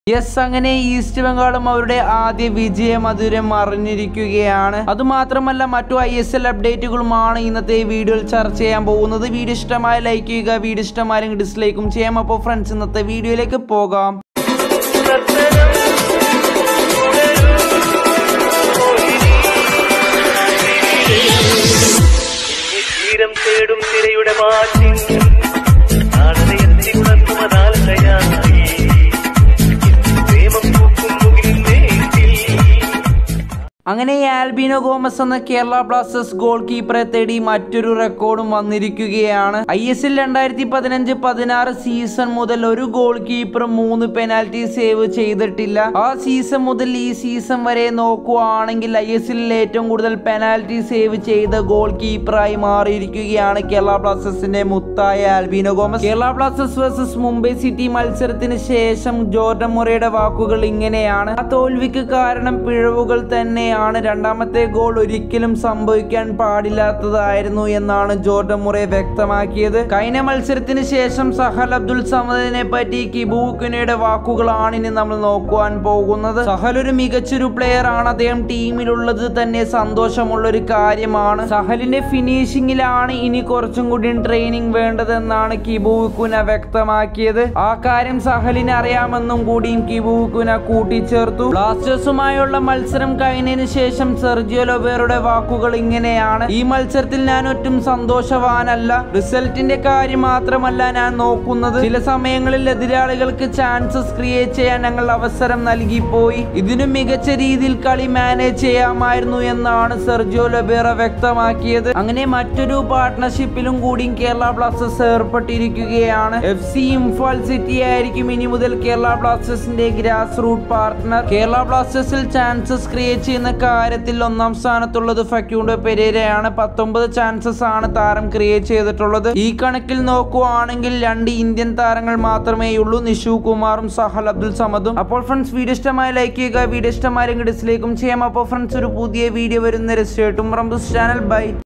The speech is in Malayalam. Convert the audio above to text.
യെസ് അങ്ങനെ ഈസ്റ്റ് ബംഗാളും അവരുടെ ആദ്യ വിജയമധുരം അറിഞ്ഞിരിക്കുകയാണ് അതുമാത്രമല്ല മറ്റു ഐ എസ് എൽ അപ്ഡേറ്റുകളുമാണ് ഇന്നത്തെ വീഡിയോയിൽ ചർച്ച ചെയ്യാൻ പോകുന്നത് വീഡിയോ ഇഷ്ടമായ ലൈക്ക് ചെയ്യുക വീഡിയോ ഇഷ്ടമായെങ്കിൽ ഡിസ്ലൈക്കും ചെയ്യാം അപ്പോൾ ഫ്രണ്ട്സ് ഇന്നത്തെ വീഡിയോയിലേക്ക് പോകാം തീരം തേടും തിരയുടെ മാറ്റിൻ താളതയത്തി ഉണർത്തുമതാലയായി പ്രേമം പൂക്കും മുകിലിൻ മേറ്റിൽ അങ്ങനെ ആൽബിനോ ഗോമസ് എന്ന കേരള ബ്ലാസ്റ്റേഴ്സ് ഗോൾ കീപ്പറെ തേടി മറ്റൊരു റെക്കോർഡും വന്നിരിക്കുകയാണ് ഐ എസ് എൽ രണ്ടായിരത്തി പതിനഞ്ച് പതിനാറ് സീസൺ മുതൽ ഒരു ഗോൾ കീപ്പർ മൂന്ന് പെനാൽറ്റി സേവ് ചെയ്തിട്ടില്ല ആ സീസൺ മുതൽ ഈ സീസൺ വരെ നോക്കുകയാണെങ്കിൽ ഐ എസ് എല്ലിൽ ഏറ്റവും കൂടുതൽ പെനാൽറ്റി സേവ് ചെയ്ത ഗോൾ കീപ്പറായി മാറിയിരിക്കുകയാണ് കേരള ബ്ലാസ്റ്റേഴ്സിന്റെ മുത്തായ Albino Gomes Kerala Blasters versus Mumbai City മത്സരത്തിന് ശേഷം ജോർഡൻ മുറയുടെ വാക്കുകൾ ഇങ്ങനെയാണ് ആ തോൽവിക്ക് കാരണം പിഴവുകൾ തന്നെയാണ് രണ്ടാമത്തെ ഗോൾ ഒരിക്കലും സംഭവിക്കാൻ പാടില്ലാത്തതായിരുന്നു എന്നാണ് ജോർഡൻ മുറെ വ്യക്തമാക്കിയത് കഴിഞ്ഞ മത്സരത്തിന് ശേഷം സഹൽ അബ്ദുൽ സമദിനെ പറ്റി കിബൂക്കിനയുടെ വാക്കുകളാണ് ഇനി നമ്മൾ നോക്കുവാൻ പോകുന്നത് സഹൽ ഒരു മികച്ചൊരു പ്ലെയർ ആണ് അദ്ദേഹം ടീമിലുള്ളത് തന്നെ സന്തോഷമുള്ള ഒരു കാര്യമാണ് സഹലിന്റെ ഫിനിഷിംഗിലാണ് ഇനി കുറച്ചും കൂടി ട്രെയിനിങ് വേണ്ടതെന്നാണ് കിബൂക്കുന വ്യക്തമാക്കിയത് ആ കാര്യം സഹലിന് അറിയാമെന്നും കൂടിയും കിബൂക്കുന കൂട്ടിച്ചേർത്തു ബ്ലാസ്റ്റേഴ്സുമായുള്ള മത്സരം കഴിഞ്ഞതിന് ശേഷം സെർജിയോ ലൊബേറുടെ വാക്കുകൾ ഇങ്ങനെയാണ് ഈ മത്സരത്തിൽ ഞാൻ ഒട്ടും സന്തോഷവാനല്ല റിസൾട്ടിന്റെ കാര്യം മാത്രമല്ല ഞാൻ നോക്കുന്നത് ചില സമയങ്ങളിൽ എതിരാളികൾക്ക് ചാൻസസ് ക്രിയേറ്റ് ചെയ്യാൻ ഞങ്ങൾ അവസരം നൽകിപ്പോയി ഇതിനും മികച്ച രീതിയിൽ കളി മാനേജ് ചെയ്യാമായിരുന്നു എന്നാണ് സെർജിയോ ലൊബേറ വ്യക്തമാക്കിയത് അങ്ങനെ മറ്റൊരു പാർട്ട്ണർഷിപ്പിലും കൂടിയും കേരള ബ്ലാസ്റ്റേഴ്സ് ഏർപ്പെട്ടിരിക്കുകയാണ് എഫ് സി ഇംഫാൽ സിറ്റി ആയിരിക്കും ഇനി മുതൽ കേരള ബ്ലാസ്റ്റേഴ്സിന്റെ ഗ്രാസ് റൂട്ട് പാർട്ട്ണർ കേരള ബ്ലാസ്റ്റേഴ്സിൽ ചാൻസസ് ക്രിയേറ്റ് ചെയ്യുന്ന കാര്യത്തിൽ ഒന്നാം സ്ഥാനത്തുള്ളത് ഫക്യൂണ്ടോ പെരേരയാണ് പത്തൊമ്പത് ചാൻസസ് ആണ് താരം ക്രിയേറ്റ് ചെയ്തിട്ടുള്ളത് ഈ കണക്കിൽ നോക്കുവാണെങ്കിൽ രണ്ട് ഇന്ത്യൻ താരങ്ങൾ മാത്രമേ ഉള്ളൂ നിഷു കുമാറും സഹൽ അബ്ദുൽ സമദും അപ്പോൾ ഫ്രണ്ട്സ് വീഡിയോ ഇഷ്ടമായി ലൈക്ക് ചെയ്യുക വീഡിയോ ഇഷ്ടമായെങ്കിൽ ഡിസ്ലൈക്കും ചെയ്യാം അപ്പോൾ ഫ്രണ്ട്സ് ഒരു പുതിയ വീഡിയോ വരുന്ന രജിസ്റ്റേർട്ടും റംബുസ് ചാനൽ ബൈ